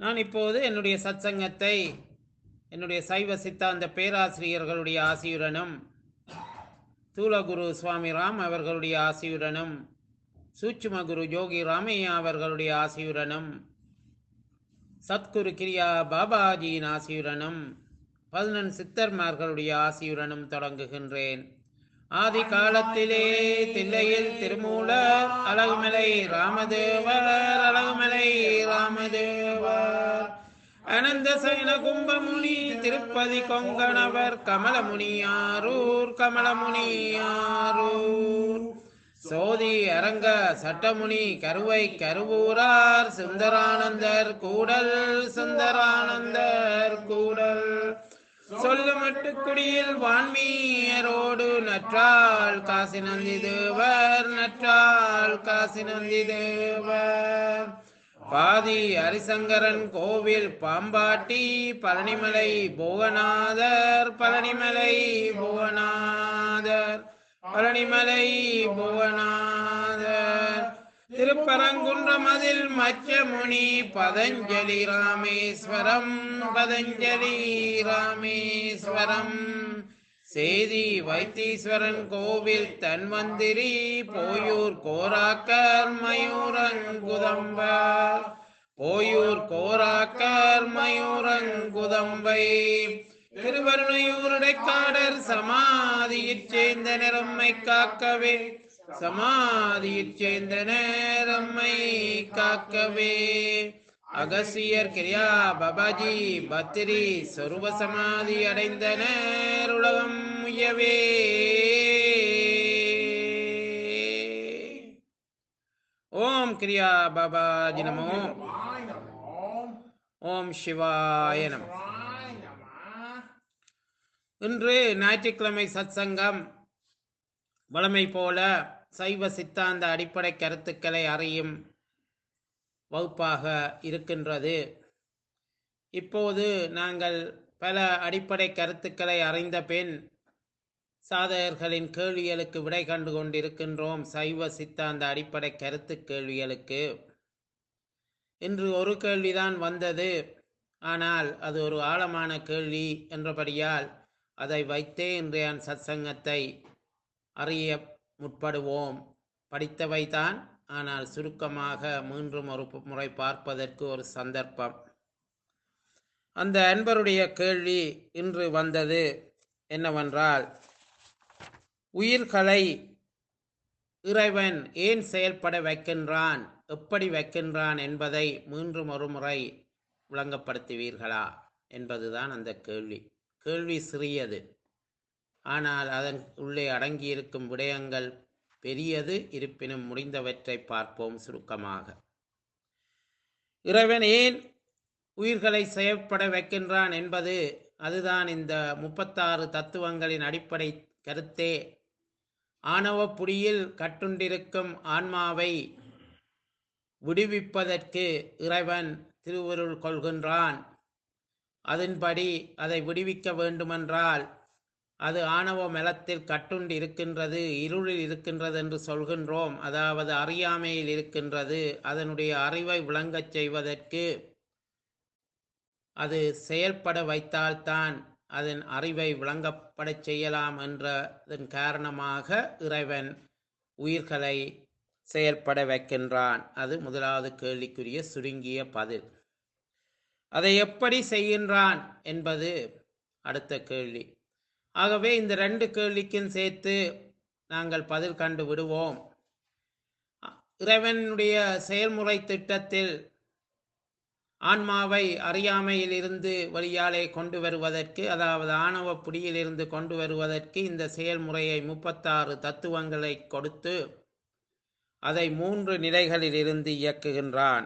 நான் இப்போது என்னுடைய சத்சங்கத்தை என்னுடைய சைவ சித்தாந்த பேராசிரியர்களுடைய ஆசியுடனும் தூலகுரு சுவாமி ராம் அவர்களுடைய ஆசியுடனும் சூட்சும குரு யோகி ராமையா அவர்களுடைய ஆசியுடனும் சத்குரு கிரியா பாபாஜியின் ஆசியுடனும் பதினெண் சித்தர்மார்களுடைய ஆசியுடனும் தொடங்குகின்றேன் ஆதி காலத்திலே தில்லையில் திருமூலர் அழகுமலை ராமதேவர் அழகுமலை ராமதேவர் அனந்த சைன கும்பமுனி திருப்பதி கொங்கணவர் கமலமுனியாரூர் கமலமுனியாரூர் சோதி அரங்க சட்டமுனி கருவை கருவூரார் சுந்தரானந்தர் கூடல் சுந்தரானந்தர் கூடல் சொல்லுமட்டு குடியில் வான்மீயரோடு நற்றாள் காசி நந்தி தேவர் நற்றாள் காசி நந்தி தேவர் பாதி ஹரிசங்கரன் கோவில் பாம்பாட்டி பழனிமலை புவனாதர் பழனிமலை புவனாதர் பழனிமலை புவனாதர் திருப்பரங்குன்றமதில் மச்சமுனி பதஞ்சலி ராமேஸ்வரம் பதஞ்சலி ராமேஸ்வரம் சேதி வைத்தீஸ்வரன் கோவில் தன்வந்திரி போயூர் கோராக்கர் மயூரங்குதம்பர் போயூர் கோராக்கர் மயூரங்குதம்பை திருவருணையூருடைக்காடர் சமாதியிற் சேர்ந்த நிறம்மை காக்கவே சமாதியிற் சேர்ந்த நேரம்மை காக்கவே அகசியர் கிரியா பபாஜி பத்திரி சொருப சமாதி அடைந்த நேருலகம் உயவே ஓம் கிரியா பாபாஜி நமோ ஓம் சிவாய நம இன்று ஞாயிற்றுக்கிழமை சத்சங்கம் வளமை போல சைவ சித்தாந்த அடிப்படை கருத்துக்களை அறியும் வகுப்பாக இருக்கின்றது இப்போது நாங்கள் பல அடிப்படை கருத்துக்களை அறிந்த பின் சாதகர்களின் கேள்விகளுக்கு விடை கண்டு கொண்டிருக்கின்றோம் சைவ சித்தாந்த அடிப்படை கருத்து கேள்விகளுக்கு இன்று ஒரு கேள்விதான் வந்தது ஆனால் அது ஒரு ஆழமான கேள்வி என்றபடியால் அதை வைத்தே இன்றைய சத்சங்கத்தை அறிய முற்படுவோம் படித்தவைதான் ஆனால் சுருக்கமாக மீண்டும் ஒரு முறை பார்ப்பதற்கு ஒரு சந்தர்ப்பம் அந்த அன்பருடைய கேள்வி இன்று வந்தது என்னவென்றால் உயிர்களை இறைவன் ஏன் செயல்பட வைக்கின்றான் எப்படி வைக்கின்றான் என்பதை மீண்டும் ஒரு முறை விளங்கப்படுத்துவீர்களா என்பதுதான் அந்த கேள்வி கேள்வி சிறியது ஆனால் அதன் உள்ளே அடங்கியிருக்கும் விடயங்கள் பெரியது இருப்பினும் முடிந்தவற்றை பார்ப்போம் சுருக்கமாக இறைவன் ஏன் உயிர்களை செயற்பட வைக்கின்றான் என்பது அதுதான் இந்த முப்பத்தாறு தத்துவங்களின் அடிப்படை கருத்தே ஆணவ புடியில் கட்டுண்டிருக்கும் ஆன்மாவை விடுவிப்பதற்கு இறைவன் திருவுருள் கொள்கின்றான் அதன்படி அதை விடுவிக்க வேண்டுமென்றால் அது ஆணவ மலத்தில் கட்டுண்டு இருக்கின்றது இருளில் இருக்கின்றது என்று சொல்கின்றோம் அதாவது அறியாமையில் இருக்கின்றது அதனுடைய அறிவை விளங்கச் செய்வதற்கு அது செயல்பட வைத்தால்தான் அதன் அறிவை விளங்கப்படச் செய்யலாம் என்றதன் காரணமாக இறைவன் உயிர்களை செயல்பட வைக்கின்றான் அது முதலாவது கேள்விக்குரிய சுருங்கிய பதில் அதை எப்படி செய்கின்றான் என்பது அடுத்த கேள்வி ஆகவே இந்த ரெண்டு கேள்விக்கும் சேர்த்து நாங்கள் பதில் கண்டு விடுவோம் இறைவனுடைய செயல்முறை திட்டத்தில் ஆன்மாவை அறியாமையில் இருந்து வழியாலே கொண்டு வருவதற்கு அதாவது ஆணவ புடியிலிருந்து கொண்டு வருவதற்கு இந்த செயல்முறையை முப்பத்தாறு தத்துவங்களை கொடுத்து அதை மூன்று நிலைகளில் இருந்து இயக்குகின்றான்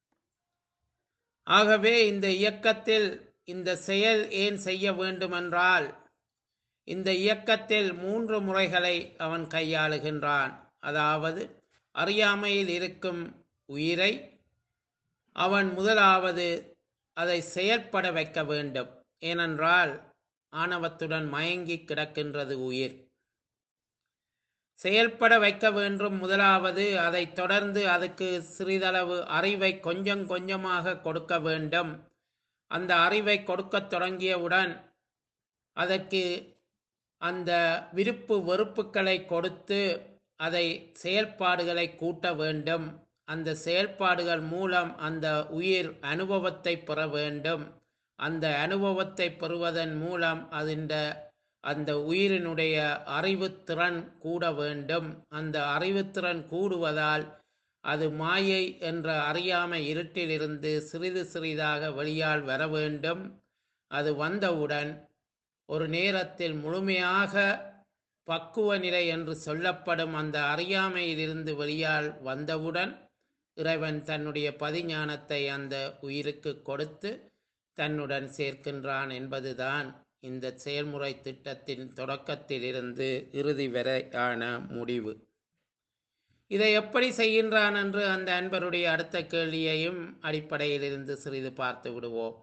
ஆகவே இந்த இயக்கத்தில் இந்த செயல் ஏன் செய்ய வேண்டுமென்றால் இந்த இயக்கத்தில் மூன்று முறைகளை அவன் கையாளுகின்றான் அதாவது அறியாமையில் இருக்கும் உயிரை அவன் முதலாவது அதை செயற்பட வைக்க வேண்டும் ஏனென்றால் ஆணவத்துடன் மயங்கி கிடக்கின்றது உயிர் செயல்பட வைக்க வேண்டும் முதலாவது அதைத் தொடர்ந்து அதுக்கு சிறிதளவு அறிவை கொஞ்சம் கொஞ்சமாக கொடுக்க வேண்டும் அந்த அறிவை கொடுக்கத் தொடங்கியவுடன் அதற்கு அந்த விருப்பு வெறுப்புகளை கொடுத்து அதை செயல்பாடுகளை கூட்ட வேண்டும் அந்த செயல்பாடுகள் மூலம் அந்த உயிர் அனுபவத்தை பெற வேண்டும் அந்த அனுபவத்தை பெறுவதன் மூலம் அதிண்ட அந்த உயிரினுடைய அறிவுத்திறன் கூட வேண்டும் அந்த அறிவுத்திறன் கூடுவதால் அது மாயை என்ற அறியாமை இருட்டிலிருந்து சிறிது சிறிதாக வெளியால் வர வேண்டும் அது வந்தவுடன் ஒரு நேரத்தில் முழுமையாக பக்குவ நிலை என்று சொல்லப்படும் அந்த அறியாமையிலிருந்து வெளியால் வந்தவுடன் இறைவன் தன்னுடைய பதிஞானத்தை அந்த உயிருக்கு கொடுத்து தன்னுடன் சேர்க்கின்றான் என்பதுதான் இந்த செயல்முறை திட்டத்தின் தொடக்கத்திலிருந்து இறுதி வரையான முடிவு இதை எப்படி செய்கின்றான் என்று அந்த அன்பருடைய அடுத்த கேள்வியையும் அடிப்படையில் இருந்து சிறிது பார்த்து விடுவோம்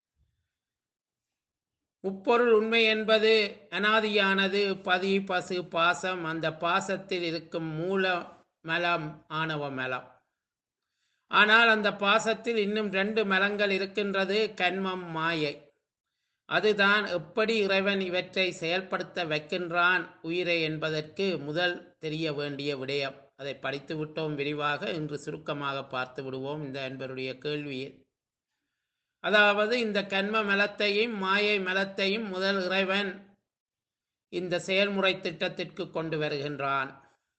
முப்பொருள் உண்மை என்பது அனாதியானது பதி பசு பாசம் அந்த பாசத்தில் இருக்கும் மூல மலம் ஆணவ மலம் ஆனால் அந்த பாசத்தில் இன்னும் ரெண்டு மலங்கள் இருக்கின்றது கண்மம் மாயை அதுதான் எப்படி இறைவன் இவற்றை செயல்படுத்த வைக்கின்றான் உயிரை என்பதற்கு முதல் தெரிய வேண்டிய விடயம் அதை படித்து விட்டோம் விரிவாக இன்று சுருக்கமாக பார்த்து விடுவோம் இந்த அன்பருடைய கேள்வியில் அதாவது இந்த கண்ம மலத்தையும் மாயை மலத்தையும் முதல் இறைவன் இந்த செயல்முறை திட்டத்திற்கு கொண்டு வருகின்றான்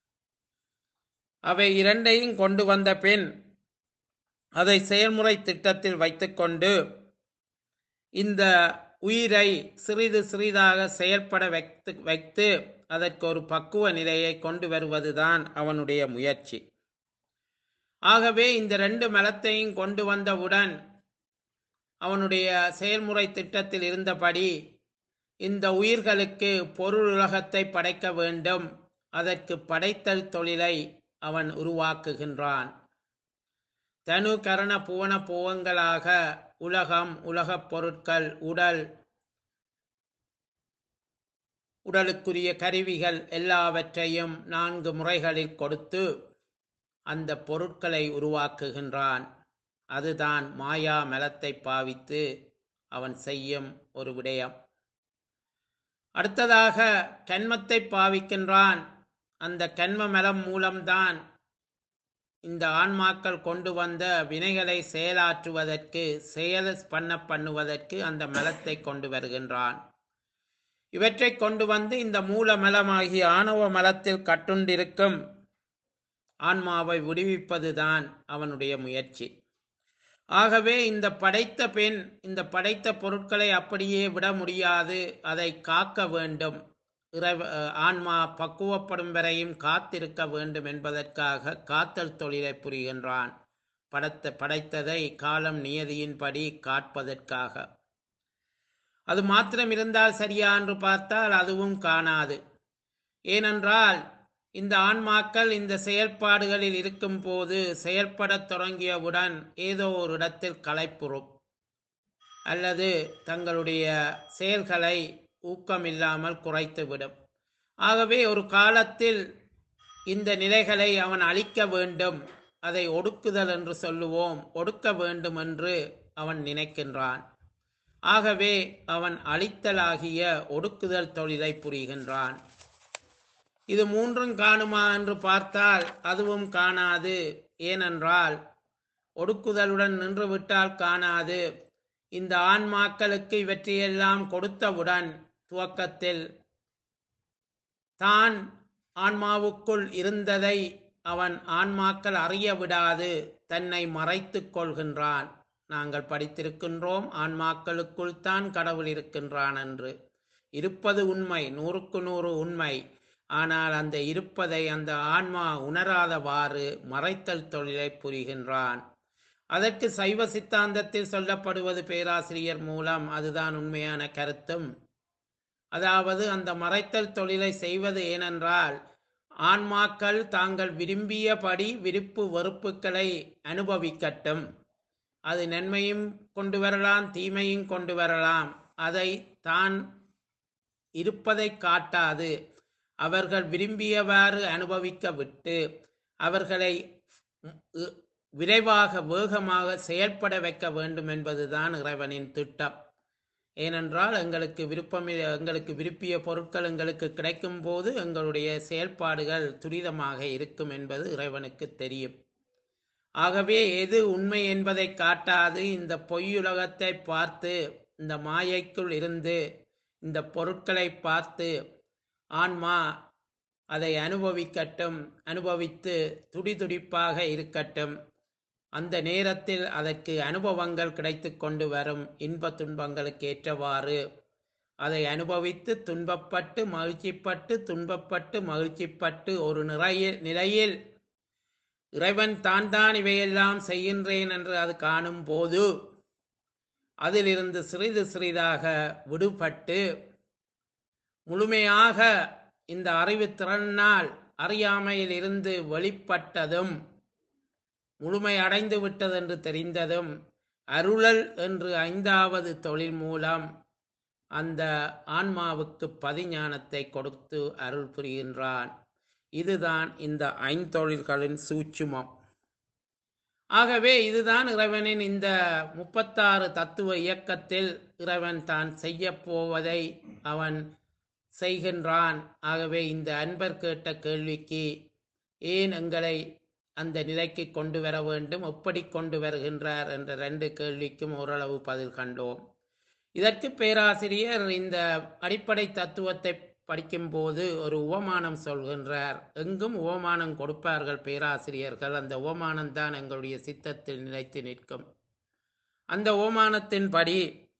அவை இரண்டையும் கொண்டு வந்த பின் அதை செயல்முறை திட்டத்தில் வைத்துக்கொண்டு இந்த உயிரை சிறிது சிறிதாக செயல்பட வைத்து வைத்து அதற்கு ஒரு பக்குவ நிலையை கொண்டு வருவதுதான் அவனுடைய முயற்சி ஆகவே இந்த ரெண்டு மலத்தையும் கொண்டு வந்தவுடன் அவனுடைய செயல்முறை திட்டத்தில் இருந்தபடி இந்த உயிர்களுக்கு பொருள் உலகத்தை படைக்க வேண்டும் அதற்கு படைத்தல் தொழிலை அவன் உருவாக்குகின்றான் தனு கரண புவன புவங்களாக உலகம் உலகப் பொருட்கள் உடல் உடலுக்குரிய கருவிகள் எல்லாவற்றையும் நான்கு முறைகளில் கொடுத்து அந்த பொருட்களை உருவாக்குகின்றான் அதுதான் மாயா மலத்தை பாவித்து அவன் செய்யும் ஒரு விடயம் அடுத்ததாக கண்மத்தை பாவிக்கின்றான் அந்த கண்ம மலம் மூலம்தான் இந்த ஆன்மாக்கள் கொண்டு வந்த வினைகளை செயலாற்றுவதற்கு செயல் பண்ண பண்ணுவதற்கு அந்த மலத்தை கொண்டு வருகின்றான் இவற்றை கொண்டு வந்து இந்த மூல மலமாகிய ஆணவ மலத்தில் கட்டுண்டிருக்கும் ஆன்மாவை விடுவிப்பதுதான் அவனுடைய முயற்சி ஆகவே இந்த படைத்த பெண் இந்த படைத்த பொருட்களை அப்படியே விட முடியாது அதை காக்க வேண்டும் இறைவ ஆன்மா பக்குவப்படும் வரையும் காத்திருக்க வேண்டும் என்பதற்காக காத்தல் தொழிலை புரிகின்றான் படைத்த படைத்ததை காலம் நியதியின்படி காட்பதற்காக அது மாத்திரம் இருந்தால் சரியா என்று பார்த்தால் அதுவும் காணாது ஏனென்றால் இந்த ஆன்மாக்கள் இந்த செயல்பாடுகளில் இருக்கும் போது செயல்படத் தொடங்கியவுடன் ஏதோ ஒரு இடத்தில் களைப்புறும் அல்லது தங்களுடைய செயல்களை ஊக்கமில்லாமல் குறைத்துவிடும் ஆகவே ஒரு காலத்தில் இந்த நிலைகளை அவன் அழிக்க வேண்டும் அதை ஒடுக்குதல் என்று சொல்லுவோம் ஒடுக்க வேண்டும் என்று அவன் நினைக்கின்றான் ஆகவே அவன் அழித்தலாகிய ஒடுக்குதல் தொழிலை புரிகின்றான் இது மூன்றும் காணுமா என்று பார்த்தால் அதுவும் காணாது ஏனென்றால் ஒடுக்குதலுடன் நின்றுவிட்டால் காணாது இந்த ஆன்மாக்களுக்கு இவற்றையெல்லாம் கொடுத்தவுடன் துவக்கத்தில் தான் ஆன்மாவுக்குள் இருந்ததை அவன் ஆன்மாக்கள் அறிய விடாது தன்னை மறைத்துக் கொள்கின்றான் நாங்கள் படித்திருக்கின்றோம் ஆன்மாக்களுக்குள் தான் கடவுள் இருக்கின்றான் என்று இருப்பது உண்மை நூறுக்கு நூறு உண்மை ஆனால் அந்த இருப்பதை அந்த ஆன்மா உணராதவாறு மறைத்தல் தொழிலை புரிகின்றான் அதற்கு சைவ சித்தாந்தத்தில் சொல்லப்படுவது பேராசிரியர் மூலம் அதுதான் உண்மையான கருத்தும் அதாவது அந்த மறைத்தல் தொழிலை செய்வது ஏனென்றால் ஆன்மாக்கள் தாங்கள் விரும்பியபடி விருப்பு வெறுப்புகளை அனுபவிக்கட்டும் அது நன்மையும் கொண்டு வரலாம் தீமையும் கொண்டு வரலாம் அதை தான் இருப்பதை காட்டாது அவர்கள் விரும்பியவாறு அனுபவிக்க விட்டு அவர்களை ம், இ- விரைவாக வேகமாக செயல்பட வைக்க வேண்டும் என்பதுதான் இறைவனின் திட்டம் ஏனென்றால் எங்களுக்கு விருப்பம் எங்களுக்கு விருப்பிய பொருட்கள் எங்களுக்கு கிடைக்கும் போது எங்களுடைய செயல்பாடுகள் துரிதமாக இருக்கும் என்பது இறைவனுக்கு தெரியும் ஆகவே எது உண்மை என்பதை காட்டாது இந்த பொய்யுலகத்தை பார்த்து இந்த மாயைக்குள் இருந்து இந்த பொருட்களை பார்த்து ஆன்மா அதை அனுபவிக்கட்டும் அனுபவித்து துடிதுடிப்பாக இருக்கட்டும் அந்த நேரத்தில் அதற்கு அனுபவங்கள் கிடைத்து கொண்டு வரும் இன்ப துன்பங்களுக்கு ஏற்றவாறு அதை அனுபவித்து துன்பப்பட்டு மகிழ்ச்சிப்பட்டு துன்பப்பட்டு மகிழ்ச்சிப்பட்டு ஒரு நிறைய நிலையில் இறைவன் தான் தான் இவையெல்லாம் செய்கின்றேன் என்று அது காணும் போது அதிலிருந்து சிறிது சிறிதாக விடுபட்டு முழுமையாக இந்த அறிவு திறனால் அறியாமையில் இருந்து வெளிப்பட்டதும் முழுமை அடைந்து விட்டது என்று தெரிந்ததும் அருளல் என்று ஐந்தாவது தொழில் மூலம் அந்த ஆன்மாவுக்கு பதிஞானத்தை கொடுத்து அருள் புரிகின்றான் இதுதான் இந்த ஐந்தொழில்களின் சூட்சுமம் ஆகவே இதுதான் இறைவனின் இந்த முப்பத்தாறு தத்துவ இயக்கத்தில் இறைவன் தான் செய்ய போவதை அவன் செய்கின்றான் ஆகவே இந்த அன்பர் கேட்ட கேள்விக்கு ஏன் எங்களை அந்த நிலைக்கு கொண்டு வர வேண்டும் எப்படி கொண்டு வருகின்றார் என்ற ரெண்டு கேள்விக்கும் ஓரளவு பதில் கண்டோம் இதற்கு பேராசிரியர் இந்த அடிப்படை தத்துவத்தை படிக்கும்போது ஒரு உவமானம் சொல்கின்றார் எங்கும் உவமானம் கொடுப்பார்கள் பேராசிரியர்கள் அந்த உவமானம் தான் எங்களுடைய சித்தத்தில் நிலைத்து நிற்கும் அந்த உவமானத்தின்படி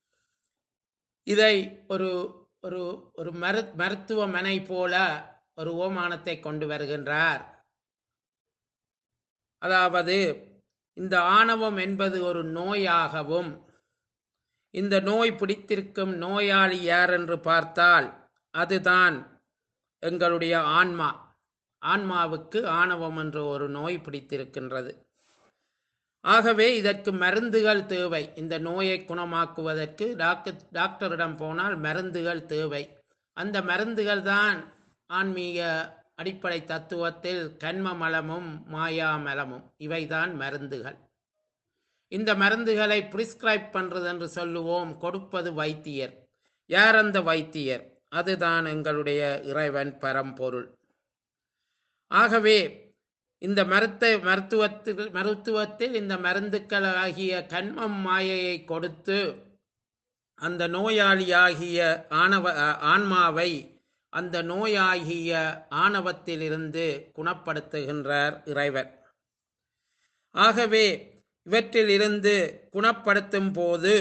இதை ஒரு ஒரு ஒரு மரு மருத்துவமனை போல ஒரு உவமானத்தை கொண்டு வருகின்றார் அதாவது இந்த ஆணவம் என்பது ஒரு நோயாகவும் இந்த நோய் பிடித்திருக்கும் நோயாளி யார் என்று பார்த்தால் அதுதான் எங்களுடைய ஆன்மா ஆன்மாவுக்கு ஆணவம் என்ற ஒரு நோய் பிடித்திருக்கின்றது ஆகவே இதற்கு மருந்துகள் தேவை இந்த நோயை குணமாக்குவதற்கு டாக்டர் டாக்டரிடம் போனால் மருந்துகள் தேவை அந்த மருந்துகள் தான் ஆன்மீக அடிப்படை தத்துவத்தில் கண்ம மலமும் மாயா மலமும் இவைதான் மருந்துகள் இந்த மருந்துகளை பிரிஸ்கிரைப் பண்றது என்று சொல்லுவோம் கொடுப்பது வைத்தியர் யார் அந்த வைத்தியர் அதுதான் எங்களுடைய இறைவன் பரம்பொருள் ஆகவே இந்த மருத்த மருத்துவத்தில் மருத்துவத்தில் இந்த மருந்துக்கள் ஆகிய கண்மம் மாயையை கொடுத்து அந்த நோயாளியாகிய ஆணவ அ- ஆன்மாவை அந்த நோயாகிய ஆணவத்திலிருந்து குணப்படுத்துகின்றார் இறைவன் ஆகவே இவற்றிலிருந்து குணப்படுத்தும் போது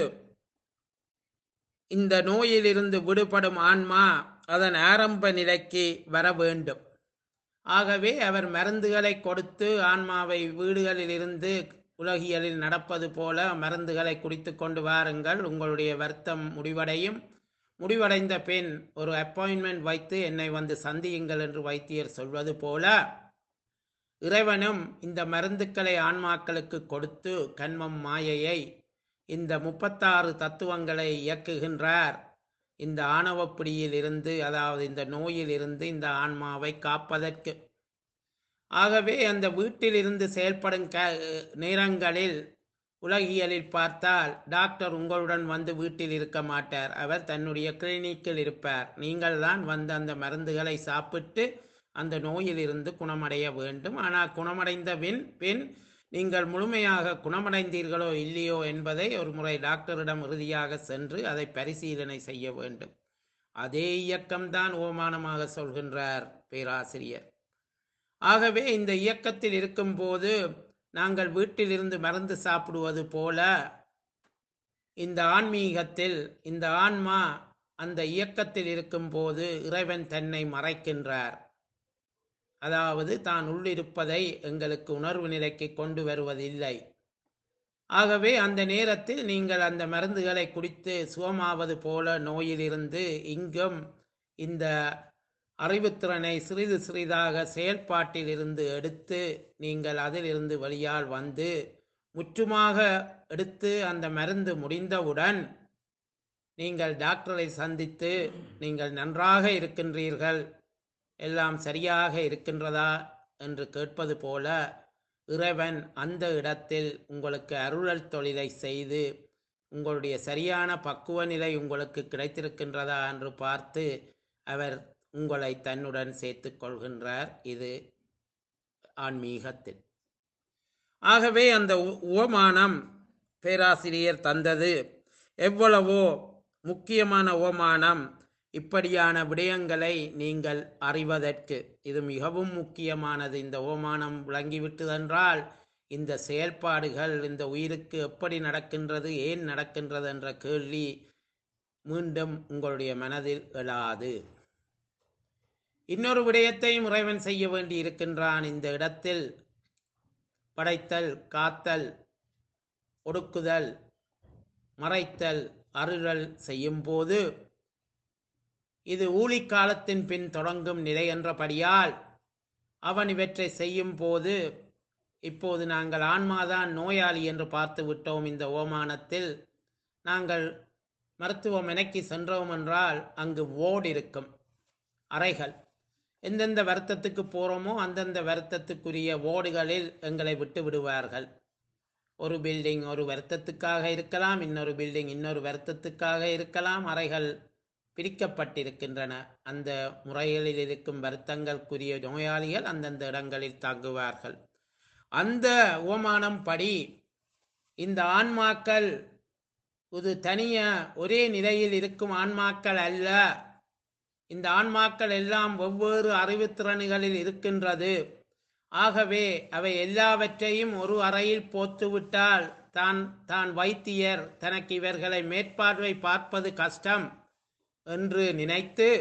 இந்த நோயிலிருந்து விடுபடும் ஆன்மா அதன் ஆரம்ப நிலைக்கு வர வேண்டும் ஆகவே அவர் மருந்துகளை கொடுத்து ஆன்மாவை வீடுகளிலிருந்து உலகியலில் நடப்பது போல மருந்துகளை குடித்து கொண்டு வாருங்கள் உங்களுடைய வருத்தம் முடிவடையும் முடிவடைந்த பின் ஒரு அப்பாயின்மெண்ட் வைத்து என்னை வந்து சந்தியுங்கள் என்று வைத்தியர் சொல்வது போல இறைவனும் இந்த மருந்துக்களை ஆன்மாக்களுக்கு கொடுத்து கண்மம் மாயையை இந்த முப்பத்தாறு தத்துவங்களை இயக்குகின்றார் இந்த ஆணவப்பிடியில் இருந்து அதாவது இந்த நோயில் இருந்து இந்த ஆன்மாவை காப்பதற்கு ஆகவே அந்த வீட்டில் இருந்து செயல்படும் க நேரங்களில் உலகியலில் பார்த்தால் டாக்டர் உங்களுடன் வந்து வீட்டில் இருக்க மாட்டார் அவர் தன்னுடைய கிளினிக்கில் இருப்பார் நீங்கள் தான் வந்து அந்த மருந்துகளை சாப்பிட்டு அந்த நோயிலிருந்து குணமடைய வேண்டும் ஆனால் குணமடைந்த பின் பின் நீங்கள் முழுமையாக குணமடைந்தீர்களோ இல்லையோ என்பதை ஒரு முறை டாக்டரிடம் இறுதியாக சென்று அதை பரிசீலனை செய்ய வேண்டும் அதே இயக்கம்தான் ஓமானமாக சொல்கின்றார் பேராசிரியர் ஆகவே இந்த இயக்கத்தில் இருக்கும்போது நாங்கள் வீட்டிலிருந்து மருந்து சாப்பிடுவது போல இந்த ஆன்மீகத்தில் இந்த ஆன்மா அந்த இயக்கத்தில் இருக்கும்போது இறைவன் தன்னை மறைக்கின்றார் அதாவது தான் உள்ளிருப்பதை எங்களுக்கு உணர்வு நிலைக்கு கொண்டு வருவதில்லை ஆகவே அந்த நேரத்தில் நீங்கள் அந்த மருந்துகளை குடித்து சுகமாவது போல நோயிலிருந்து இங்கும் இந்த அறிவுத்திறனை சிறிது சிறிதாக செயல்பாட்டில் இருந்து எடுத்து நீங்கள் அதிலிருந்து வெளியால் வந்து முற்றுமாக எடுத்து அந்த மருந்து முடிந்தவுடன் நீங்கள் டாக்டரை சந்தித்து நீங்கள் நன்றாக இருக்கின்றீர்கள் எல்லாம் சரியாக இருக்கின்றதா என்று கேட்பது போல இறைவன் அந்த இடத்தில் உங்களுக்கு அருளல் தொழிலை செய்து உங்களுடைய சரியான பக்குவ நிலை உங்களுக்கு கிடைத்திருக்கின்றதா என்று பார்த்து அவர் உங்களை தன்னுடன் சேர்த்துக் கொள்கின்றார் இது ஆன்மீகத்தில் ஆகவே அந்த உ- உவமானம் பேராசிரியர் தந்தது எவ்வளவோ முக்கியமான உவமானம் இப்படியான விடயங்களை நீங்கள் அறிவதற்கு இது மிகவும் முக்கியமானது இந்த உவமானம் விளங்கிவிட்டதென்றால் இந்த செயல்பாடுகள் இந்த உயிருக்கு எப்படி நடக்கின்றது ஏன் நடக்கின்றது என்ற கேள்வி மீண்டும் உங்களுடைய மனதில் எழாது இன்னொரு விடயத்தையும் இறைவன் செய்ய வேண்டி இருக்கின்றான் இந்த இடத்தில் படைத்தல் காத்தல் ஒடுக்குதல் மறைத்தல் அருளல் செய்யும் போது இது ஊழிக்காலத்தின் பின் தொடங்கும் நிலை என்றபடியால் அவன் இவற்றை செய்யும் போது இப்போது நாங்கள் ஆன்மாதான் நோயாளி என்று பார்த்து விட்டோம் இந்த ஓமானத்தில் நாங்கள் மருத்துவமனைக்கு சென்றோம் என்றால் அங்கு ஓடு இருக்கும் அறைகள் எந்தெந்த வருத்தத்துக்கு போகிறோமோ அந்தந்த வருத்தத்துக்குரிய ஓடுகளில் எங்களை விட்டு விடுவார்கள் ஒரு பில்டிங் ஒரு வருத்தத்துக்காக இருக்கலாம் இன்னொரு பில்டிங் இன்னொரு வருத்தத்துக்காக இருக்கலாம் அறைகள் பிரிக்கப்பட்டிருக்கின்றன அந்த முறைகளில் இருக்கும் வருத்தங்களுக்குரிய நோயாளிகள் அந்தந்த இடங்களில் தங்குவார்கள் அந்த உவமானம் படி இந்த ஆன்மாக்கள் இது தனிய ஒரே நிலையில் இருக்கும் ஆன்மாக்கள் அல்ல இந்த ஆன்மாக்கள் எல்லாம் வெவ்வேறு அறிவுத்திறன்களில் இருக்கின்றது ஆகவே அவை எல்லாவற்றையும் ஒரு அறையில் போத்துவிட்டால் தான் தான் வைத்தியர் தனக்கு இவர்களை மேற்பார்வை பார்ப்பது கஷ்டம் என்று நினைத்து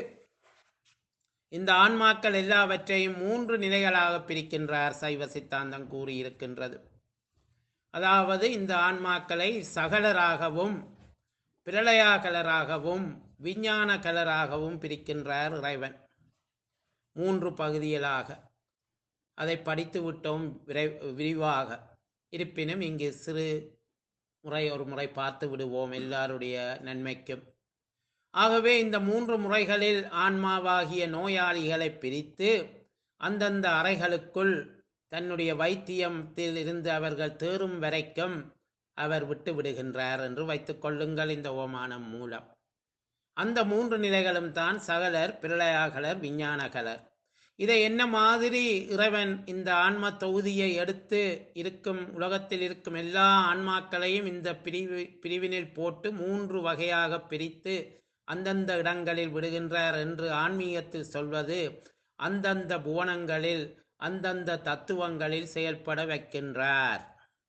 இந்த ஆன்மாக்கள் எல்லாவற்றையும் மூன்று நிலைகளாக பிரிக்கின்றார் சைவ சித்தாந்தம் கூறியிருக்கின்றது அதாவது இந்த ஆன்மாக்களை சகலராகவும் பிரளயாகலராகவும் விஞ்ஞான கலராகவும் பிரிக்கின்றார் இறைவன் மூன்று பகுதிகளாக அதை படித்து விட்டோம் விரை விரிவாக இருப்பினும் இங்கு சிறு முறை ஒரு முறை பார்த்து விடுவோம் எல்லாருடைய நன்மைக்கும் ஆகவே இந்த மூன்று முறைகளில் ஆன்மாவாகிய நோயாளிகளை பிரித்து அந்தந்த அறைகளுக்குள் தன்னுடைய வைத்தியத்தில் இருந்து அவர்கள் தேறும் வரைக்கும் அவர் விட்டு விடுகின்றார் என்று வைத்துக் கொள்ளுங்கள் இந்த ஓமானம் மூலம் அந்த மூன்று நிலைகளும் தான் சகலர் பிரளயாகலர் விஞ்ஞானகலர் இதை என்ன மாதிரி இறைவன் இந்த ஆன்ம தொகுதியை எடுத்து இருக்கும் உலகத்தில் இருக்கும் எல்லா ஆன்மாக்களையும் இந்த பிரிவு பிரிவினில் போட்டு மூன்று வகையாக பிரித்து அந்தந்த இடங்களில் விடுகின்றார் என்று ஆன்மீகத்தில் சொல்வது அந்தந்த புவனங்களில் அந்தந்த தத்துவங்களில் செயல்பட வைக்கின்றார்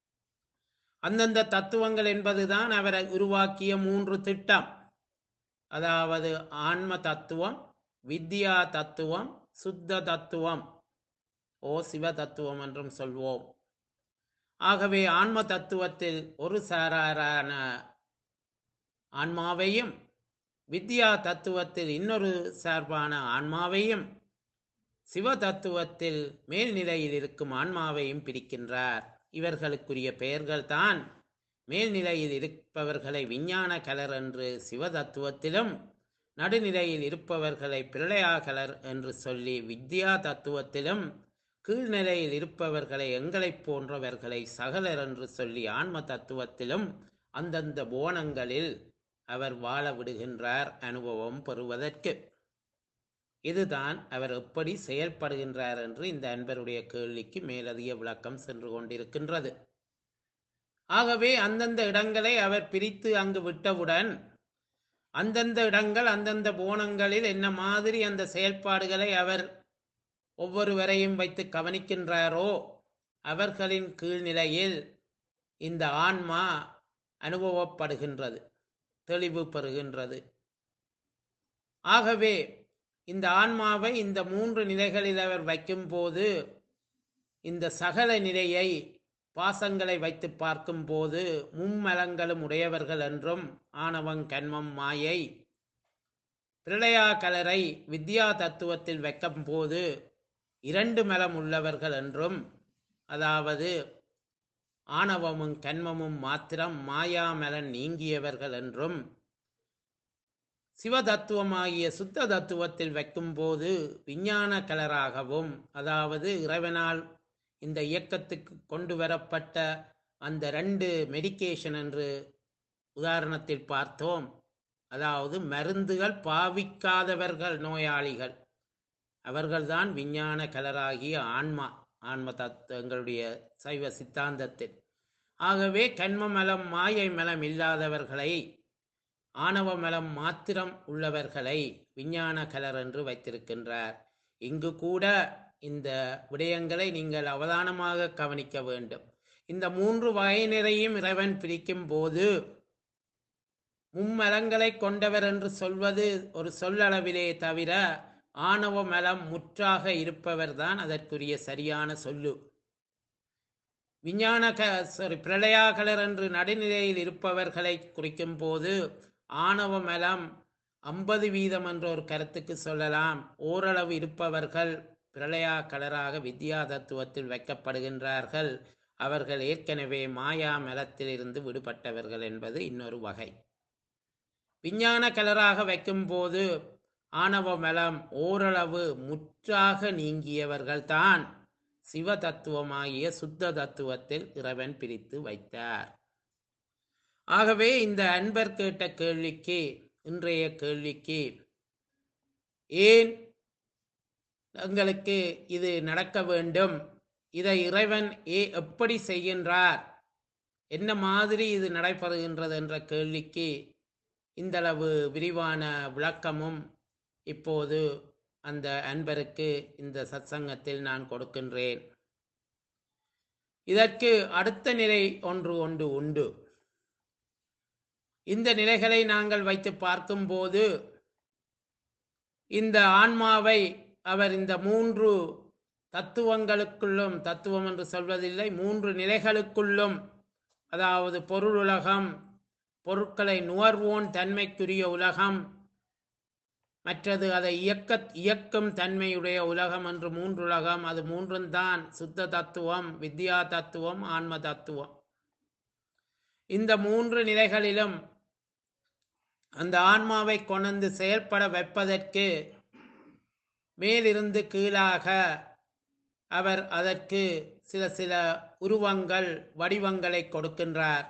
அந்தந்த தத்துவங்கள் என்பதுதான் அவரை உருவாக்கிய மூன்று திட்டம் அதாவது ஆன்ம தத்துவம் வித்யா தத்துவம் சுத்த தத்துவம் ஓ சிவ தத்துவம் என்றும் சொல்வோம் ஆகவே ஆன்ம தத்துவத்தில் ஒரு சாராரான ஆன்மாவையும் வித்யா தத்துவத்தில் இன்னொரு சார்பான ஆன்மாவையும் சிவ தத்துவத்தில் மேல்நிலையில் இருக்கும் ஆன்மாவையும் பிரிக்கின்றார் இவர்களுக்குரிய பெயர்கள் தான் மேல்நிலையில் இருப்பவர்களை விஞ்ஞான கலர் என்று சிவ தத்துவத்திலும் நடுநிலையில் இருப்பவர்களை பிரளயாகலர் என்று சொல்லி வித்யா தத்துவத்திலும் கீழ்நிலையில் இருப்பவர்களை எங்களைப் போன்றவர்களை சகலர் என்று சொல்லி ஆன்ம தத்துவத்திலும் அந்தந்த போனங்களில் அவர் வாழ விடுகின்றார் அனுபவம் பெறுவதற்கு இதுதான் அவர் எப்படி செயல்படுகின்றார் என்று இந்த அன்பருடைய கேள்விக்கு மேலதிக விளக்கம் சென்று கொண்டிருக்கின்றது ஆகவே அந்தந்த இடங்களை அவர் பிரித்து அங்கு விட்டவுடன் அந்தந்த இடங்கள் அந்தந்த போனங்களில் என்ன மாதிரி அந்த செயல்பாடுகளை அவர் ஒவ்வொருவரையும் வைத்து கவனிக்கின்றாரோ அவர்களின் கீழ்நிலையில் இந்த ஆன்மா அனுபவப்படுகின்றது தெளிவு பெறுகின்றது ஆகவே இந்த ஆன்மாவை இந்த மூன்று நிலைகளில் அவர் வைக்கும்போது இந்த சகல நிலையை பாசங்களை வைத்து பார்க்கும்போது மும்மலங்களும் உடையவர்கள் என்றும் ஆணவம் கண்மம் மாயை பிரளயா கலரை வித்யா தத்துவத்தில் வைக்கும் போது இரண்டு மலம் உள்ளவர்கள் என்றும் அதாவது ஆணவமும் கண்மமும் மாத்திரம் மாயாமலன் நீங்கியவர்கள் என்றும் சிவதத்துவமாகிய சுத்த தத்துவத்தில் வைக்கும்போது விஞ்ஞான கலராகவும் அதாவது இறைவனால் இந்த இயக்கத்துக்கு கொண்டு வரப்பட்ட அந்த ரெண்டு மெடிகேஷன் என்று உதாரணத்தில் பார்த்தோம் அதாவது மருந்துகள் பாவிக்காதவர்கள் நோயாளிகள் அவர்கள்தான் விஞ்ஞான கலராகிய ஆன்மா ஆன்ம தத் எங்களுடைய சைவ சித்தாந்தத்தில் ஆகவே கண்ம மலம் மாயை மலம் இல்லாதவர்களை ஆணவ மலம் மாத்திரம் உள்ளவர்களை விஞ்ஞான கலர் என்று வைத்திருக்கின்றார் இங்கு கூட இந்த விடயங்களை நீங்கள் அவதானமாக கவனிக்க வேண்டும் இந்த மூன்று வகையினரையும் இறைவன் பிரிக்கும் போது மும்மலங்களை கொண்டவர் என்று சொல்வது ஒரு சொல்லளவிலே தவிர ஆணவ மலம் முற்றாக இருப்பவர்தான் அதற்குரிய சரியான சொல்லு விஞ்ஞான க சாரி பிரளயாகலர் என்று நடுநிலையில் இருப்பவர்களை குறிக்கும் போது ஆணவ மலம் ஐம்பது வீதம் என்ற ஒரு கருத்துக்கு சொல்லலாம் ஓரளவு இருப்பவர்கள் பிரளயா கலராக வித்யா தத்துவத்தில் வைக்கப்படுகின்றார்கள் அவர்கள் ஏற்கனவே மாயா மலத்தில் இருந்து விடுபட்டவர்கள் என்பது இன்னொரு வகை விஞ்ஞான கலராக வைக்கும்போது ஆணவ மலம் ஓரளவு முற்றாக நீங்கியவர்கள்தான் சிவ தத்துவமாகிய சுத்த தத்துவத்தில் இறைவன் பிரித்து வைத்தார் ஆகவே இந்த அன்பர் கேட்ட கேள்விக்கு இன்றைய கேள்விக்கு ஏன் எங்களுக்கு இது நடக்க வேண்டும் இதை இறைவன் ஏ எப்படி செய்கின்றார் என்ன மாதிரி இது நடைபெறுகின்றது என்ற கேள்விக்கு இந்தளவு விரிவான விளக்கமும் இப்போது அந்த அன்பருக்கு இந்த சத்சங்கத்தில் நான் கொடுக்கின்றேன் இதற்கு அடுத்த நிலை ஒன்று ஒன்று உண்டு இந்த நிலைகளை நாங்கள் வைத்து பார்க்கும்போது இந்த ஆன்மாவை அவர் இந்த மூன்று தத்துவங்களுக்குள்ளும் தத்துவம் என்று சொல்வதில்லை மூன்று நிலைகளுக்குள்ளும் அதாவது பொருள் உலகம் பொருட்களை நுகர்வோன் தன்மைக்குரிய உலகம் மற்றது அதை இயக்க இயக்கும் தன்மையுடைய உலகம் என்று மூன்று உலகம் அது மூன்றும் தான் சுத்த தத்துவம் வித்யா தத்துவம் ஆன்ம தத்துவம் இந்த மூன்று நிலைகளிலும் அந்த ஆன்மாவை கொண்டு செயல்பட வைப்பதற்கு மேலிருந்து கீழாக அவர் அதற்கு சில சில உருவங்கள் வடிவங்களை கொடுக்கின்றார்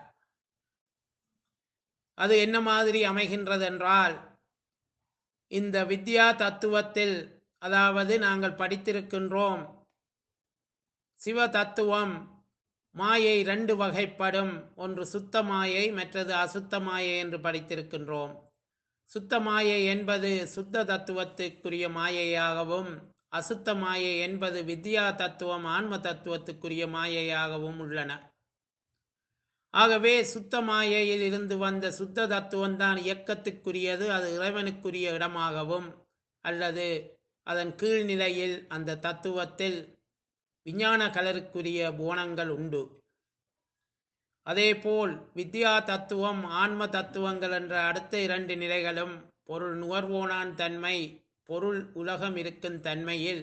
அது என்ன மாதிரி அமைகின்றது என்றால் இந்த வித்யா தத்துவத்தில் அதாவது நாங்கள் படித்திருக்கின்றோம் சிவ தத்துவம் மாயை ரெண்டு வகைப்படும் ஒன்று சுத்த மாயை மற்றது அசுத்த மாயை என்று படித்திருக்கின்றோம் சுத்த மாயை என்பது சுத்த தத்துவத்துக்குரிய மாயையாகவும் அசுத்த மாயை என்பது வித்யா தத்துவம் ஆன்ம தத்துவத்துக்குரிய மாயையாகவும் உள்ளன ஆகவே சுத்த மாயையில் இருந்து வந்த சுத்த தத்துவம் தான் இயக்கத்துக்குரியது அது இறைவனுக்குரிய இடமாகவும் அல்லது அதன் கீழ்நிலையில் அந்த தத்துவத்தில் விஞ்ஞான கலருக்குரிய போனங்கள் உண்டு அதேபோல் வித்யா தத்துவம் ஆன்ம தத்துவங்கள் என்ற அடுத்த இரண்டு நிலைகளும் பொருள் நுகர்வோனான் தன்மை பொருள் உலகம் இருக்கும் தன்மையில்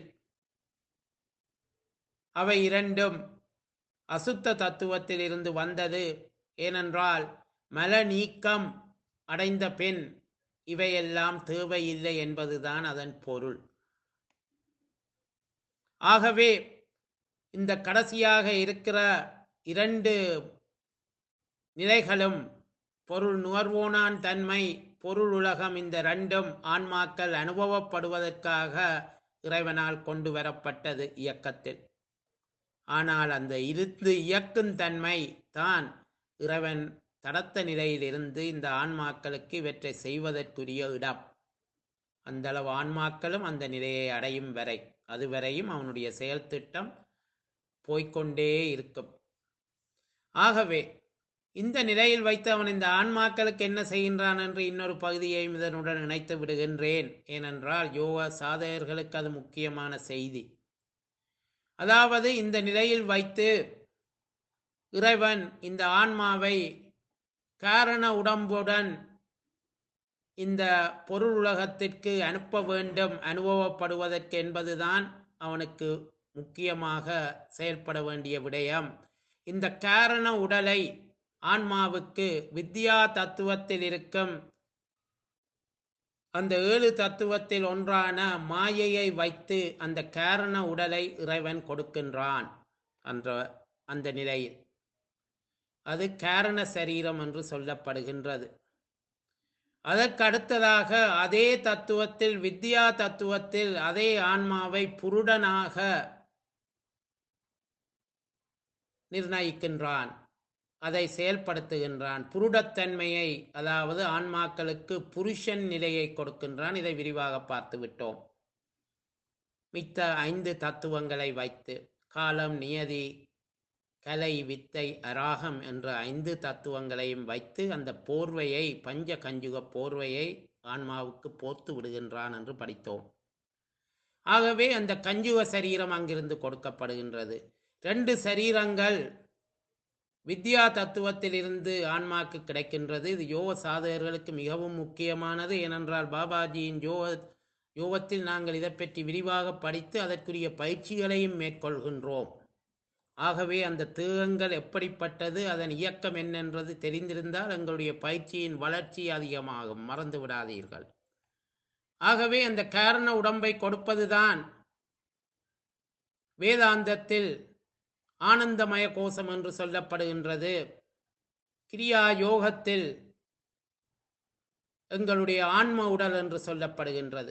அவை இரண்டும் அசுத்த தத்துவத்தில் இருந்து வந்தது ஏனென்றால் மல நீக்கம் அடைந்த பின் இவையெல்லாம் தேவையில்லை என்பதுதான் அதன் பொருள் ஆகவே இந்த கடைசியாக இருக்கிற இரண்டு நிலைகளும் பொருள் நுகர்வோனான் தன்மை பொருள் உலகம் இந்த ரெண்டும் ஆன்மாக்கள் அனுபவப்படுவதற்காக இறைவனால் கொண்டு வரப்பட்டது இயக்கத்தில் ஆனால் அந்த இருந்து இயக்கும் தன்மை தான் இறைவன் தடத்த நிலையிலிருந்து இந்த ஆன்மாக்களுக்கு இவற்றை செய்வதற்குரிய இடம் அந்த அளவு ஆன்மாக்களும் அந்த நிலையை அடையும் வரை அதுவரையும் அவனுடைய செயல் திட்டம் போய்க்கொண்டே இருக்கும் ஆகவே இந்த நிலையில் வைத்து அவன் இந்த ஆன்மாக்களுக்கு என்ன செய்கின்றான் என்று இன்னொரு பகுதியையும் இதனுடன் இணைத்து விடுகின்றேன் ஏனென்றால் யோகா சாதகர்களுக்கு அது முக்கியமான செய்தி அதாவது இந்த நிலையில் வைத்து இறைவன் இந்த ஆன்மாவை காரண உடம்புடன் இந்த பொருள் உலகத்திற்கு அனுப்ப வேண்டும் அனுபவப்படுவதற்கு என்பதுதான் அவனுக்கு முக்கியமாக செயல்பட வேண்டிய விடயம் இந்த காரண உடலை ஆன்மாவுக்கு வித்யா தத்துவத்தில் இருக்கும் அந்த ஏழு தத்துவத்தில் ஒன்றான மாயையை வைத்து அந்த காரண உடலை இறைவன் கொடுக்கின்றான் என்ற அந்த நிலையில் அது காரண சரீரம் என்று சொல்லப்படுகின்றது அதற்கு அடுத்ததாக அதே தத்துவத்தில் வித்யா தத்துவத்தில் அதே ஆன்மாவை புருடனாக நிர்ணயிக்கின்றான் அதை செயல்படுத்துகின்றான் புருடத்தன்மையை அதாவது ஆன்மாக்களுக்கு புருஷன் நிலையை கொடுக்கின்றான் இதை விரிவாக பார்த்து விட்டோம் மித்த ஐந்து தத்துவங்களை வைத்து காலம் நியதி கலை வித்தை அராகம் என்ற ஐந்து தத்துவங்களையும் வைத்து அந்த போர்வையை பஞ்ச கஞ்சுக போர்வையை ஆன்மாவுக்கு போர்த்து விடுகின்றான் என்று படித்தோம் ஆகவே அந்த கஞ்சுக சரீரம் அங்கிருந்து கொடுக்கப்படுகின்றது ரெண்டு சரீரங்கள் வித்யா தத்துவத்திலிருந்து ஆன்மாக்கு கிடைக்கின்றது இது யோக சாதகர்களுக்கு மிகவும் முக்கியமானது ஏனென்றால் பாபாஜியின் யோக யோகத்தில் நாங்கள் இதை பற்றி விரிவாக படித்து அதற்குரிய பயிற்சிகளையும் மேற்கொள்கின்றோம் ஆகவே அந்த தேகங்கள் எப்படிப்பட்டது அதன் இயக்கம் என்னென்றது தெரிந்திருந்தால் எங்களுடைய பயிற்சியின் வளர்ச்சி அதிகமாகும் மறந்து விடாதீர்கள் ஆகவே அந்த காரண உடம்பை கொடுப்பதுதான் வேதாந்தத்தில் ஆனந்தமய கோஷம் என்று சொல்லப்படுகின்றது கிரியா யோகத்தில் எங்களுடைய ஆன்ம உடல் என்று சொல்லப்படுகின்றது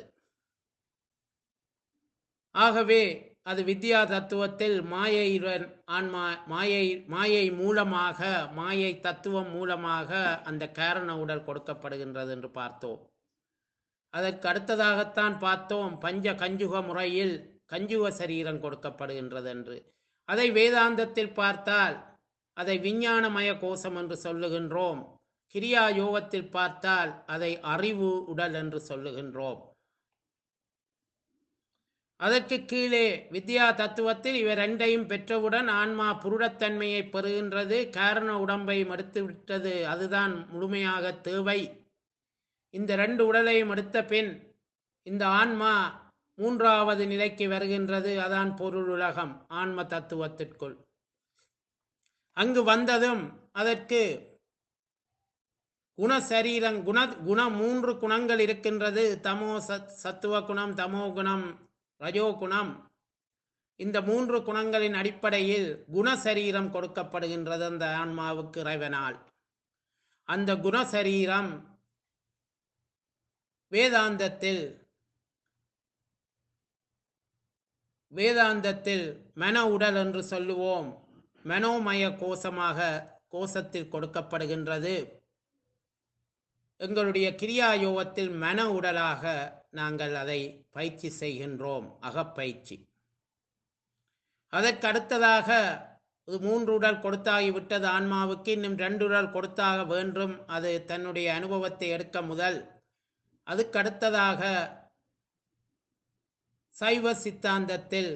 ஆகவே அது வித்யா தத்துவத்தில் மாயையுடன் ஆன்மா மாயை மாயை மூலமாக மாயை தத்துவம் மூலமாக அந்த காரண உடல் கொடுக்கப்படுகின்றது என்று பார்த்தோம் அதற்கு அடுத்ததாகத்தான் பார்த்தோம் பஞ்ச கஞ்சுக முறையில் கஞ்சுக சரீரம் கொடுக்கப்படுகின்றது என்று அதை வேதாந்தத்தில் பார்த்தால் அதை விஞ்ஞானமய கோஷம் என்று சொல்லுகின்றோம் கிரியா யோகத்தில் பார்த்தால் அதை அறிவு உடல் என்று சொல்லுகின்றோம் அதற்கு கீழே வித்யா தத்துவத்தில் இவர் ரெண்டையும் பெற்றவுடன் ஆன்மா புருடத்தன்மையை பெறுகின்றது காரண உடம்பை மறுத்து விட்டது அதுதான் முழுமையாக தேவை இந்த ரெண்டு உடலையும் எடுத்த பின் இந்த ஆன்மா மூன்றாவது நிலைக்கு வருகின்றது அதான் பொருள் உலகம் ஆன்ம தத்துவத்திற்குள் அங்கு வந்ததும் அதற்கு குணசரீரம் குண குண மூன்று குணங்கள் இருக்கின்றது தமோ சத் சத்துவ குணம் தமோ குணம் ரஜோ குணம் இந்த மூன்று குணங்களின் அடிப்படையில் குணசரீரம் கொடுக்கப்படுகின்றது அந்த ஆன்மாவுக்கு இறைவனால் அந்த குணசரீரம் வேதாந்தத்தில் வேதாந்தத்தில் மன உடல் என்று சொல்லுவோம் மனோமய கோஷமாக கோஷத்தில் கொடுக்கப்படுகின்றது எங்களுடைய கிரியா யோகத்தில் மன உடலாக நாங்கள் அதை பயிற்சி செய்கின்றோம் அகப்பயிற்சி அதற்கு அடுத்ததாக இது மூன்று உடல் கொடுத்தாகிவிட்டது ஆன்மாவுக்கு இன்னும் ரெண்டு உடல் கொடுத்தாக வேண்டும் அது தன்னுடைய அனுபவத்தை எடுக்க முதல் அதுக்கு அடுத்ததாக சைவ சித்தாந்தத்தில்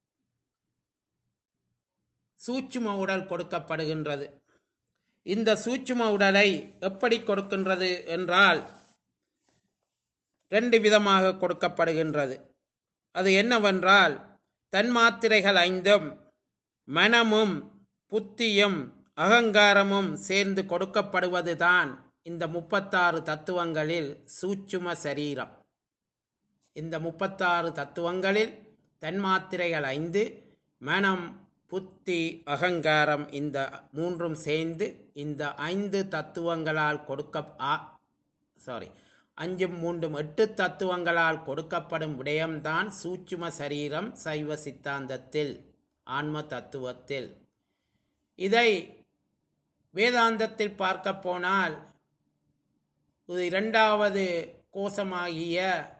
சூட்சும உடல் கொடுக்கப்படுகின்றது இந்த சூட்சும உடலை எப்படி கொடுக்கின்றது என்றால் ரெண்டு விதமாக கொடுக்கப்படுகின்றது அது என்னவென்றால் தன்மாத்திரைகள் ஐந்தும் மனமும் புத்தியும் அகங்காரமும் சேர்ந்து கொடுக்கப்படுவதுதான் இந்த முப்பத்தாறு தத்துவங்களில் சூட்சும சரீரம் இந்த முப்பத்தாறு தத்துவங்களில் தன்மாத்திரைகள் ஐந்து மனம் புத்தி அகங்காரம் இந்த மூன்றும் சேர்ந்து இந்த ஐந்து தத்துவங்களால் கொடுக்க சாரி அஞ்சும் மூன்றும் எட்டு தத்துவங்களால் கொடுக்கப்படும் விடயம்தான் சூட்சும சரீரம் சைவ சித்தாந்தத்தில் ஆன்ம தத்துவத்தில் இதை வேதாந்தத்தில் பார்க்க போனால் இது இரண்டாவது கோஷமாகிய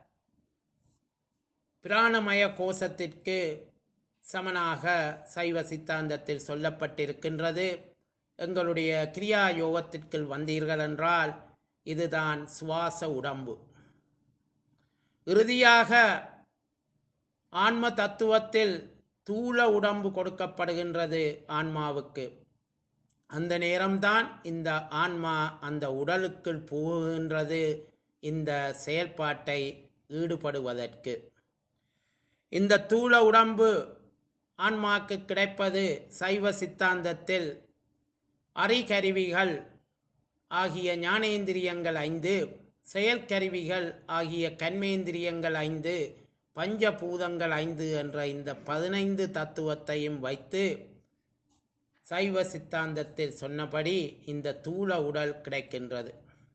பிராணமய கோஷத்திற்கு சமனாக சைவ சித்தாந்தத்தில் சொல்லப்பட்டிருக்கின்றது எங்களுடைய கிரியா யோகத்திற்கு வந்தீர்கள் என்றால் இதுதான் சுவாச உடம்பு இறுதியாக ஆன்ம தத்துவத்தில் தூள உடம்பு கொடுக்கப்படுகின்றது ஆன்மாவுக்கு அந்த நேரம்தான் இந்த ஆன்மா அந்த உடலுக்குள் புகுகின்றது இந்த செயல்பாட்டை ஈடுபடுவதற்கு இந்த தூள உடம்பு ஆன்மாக்கு கிடைப்பது சைவ சித்தாந்தத்தில் அறிகருவிகள் ஆகிய ஞானேந்திரியங்கள் ஐந்து செயற்கருவிகள் ஆகிய கண்மேந்திரியங்கள் ஐந்து பஞ்சபூதங்கள் ஐந்து என்ற இந்த பதினைந்து தத்துவத்தையும் வைத்து சைவ சித்தாந்தத்தில் சொன்னபடி இந்த தூள உடல் கிடைக்கின்றது